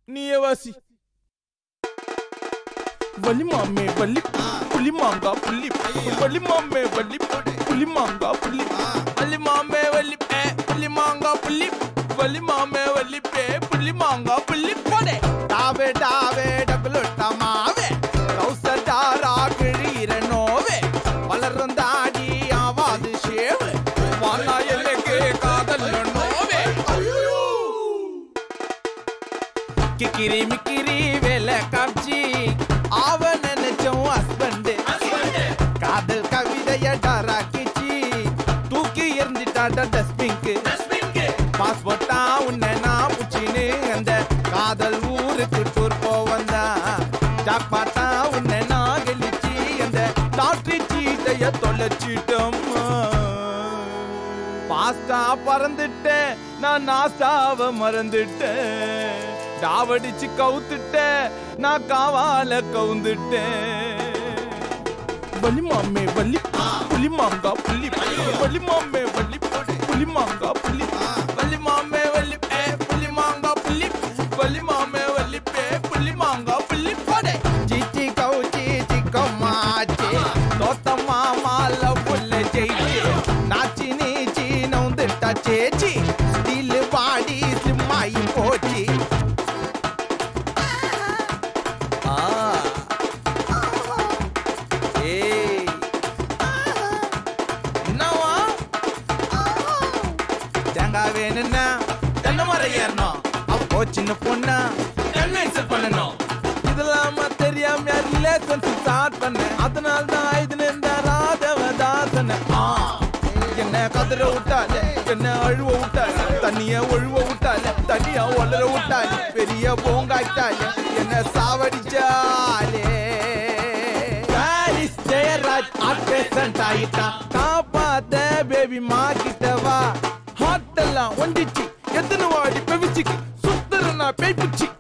நீயே வாசி வலி மாமே வலி புலி மாங்கா புள்ளி வலி மாமே வலி புலி மாங்கா புள்ளி வலி மாமே வலி பே புலி மாங்கா புள்ளி வலி மாமே வலி பே புலி மாங்கா புள்ளி போடே டாவே டாவே டகுலுட்ட மாவே கௌசடாரா கிழீர நோவே வளரும் தாடி ஆவாது ஷேவு வானா எனக்கு காதல் நோவே கிக்கிரி மிக்கிரி வேலை காமிச்சி அவ நினைச்சோம் ஹஸ்பண்ட் காதல் கவிதைய டராக்கிச்சி தூக்கி எறிஞ்சிட்டாட டஸ்பிங்க்கு பாஸ்போர்ட்டா உன்னை நான் புச்சின்னு அந்த காதல் ஊருக்கு டூர் போவந்தா ஜாக்பாட்டா உன்னை நான் கெளிச்சி அந்த லாட்ரி சீட்டைய தொலைச்சிட்டோம்மா பாஸ்டா பறந்துட்டேன் நான் நாஸ்டாவ மறந்துட்டேன் டாவடிச்சு கவுத்துட்டேன் நான் காவால கவுந்துட்டேன் வலி மாமே வலி புலி மாங்கா புள்ளி வலி மாமே வலி புலி மாங்கா புள்ளி வலி மாமே வலி பே புலி மாங்கா புள்ளி வலி மாமே வலி பே புலி மாங்கா புள்ளி போடே சிச்சி கவுச்சி சிக்கம்மாச்சி தோத்தம்மா மால புல்ல ஜெயிச்சி நாச்சி நீச்சி நவுந்துட்டா சேச்சி ஸ்டீல் பாடி ஸ்லிம் ஆகி போச்சு ஆ ஏய் என்னவா தேங்காய் வேணும்னா தென்னை மரம் ஏறணும் அப்போ சின்ன பொண்ணா என்ன இன்சல்ட் பண்ணணும் இதெல்லாம தெரியாம ரிலேஷன்ஷிப் ஸ்டார்ட் பண்ணேன் அதனால தான் இது இந்த ராதவதாசன என்ன கதற விட்டாலே என்ன அழுவ விட்டாலே தண்ணிய ஒழுவ விட்டாலே தண்ணிய ஒளர விட்டாலே பெரிய போங்காய்ட்டாலே என்ன சாவடிச்சாலே பாரிஸ் ஜெயராஜ் ஆர்ட் ஆயிட்டான் காப்பாத்த பேபி மார்க்கிட்ட வா ஹார்ட் எல்லாம் ஒண்டிச்சு எத்தனை வாடி பெவிச்சுக்கு சுத்துறனா பேய்ப்புச்சு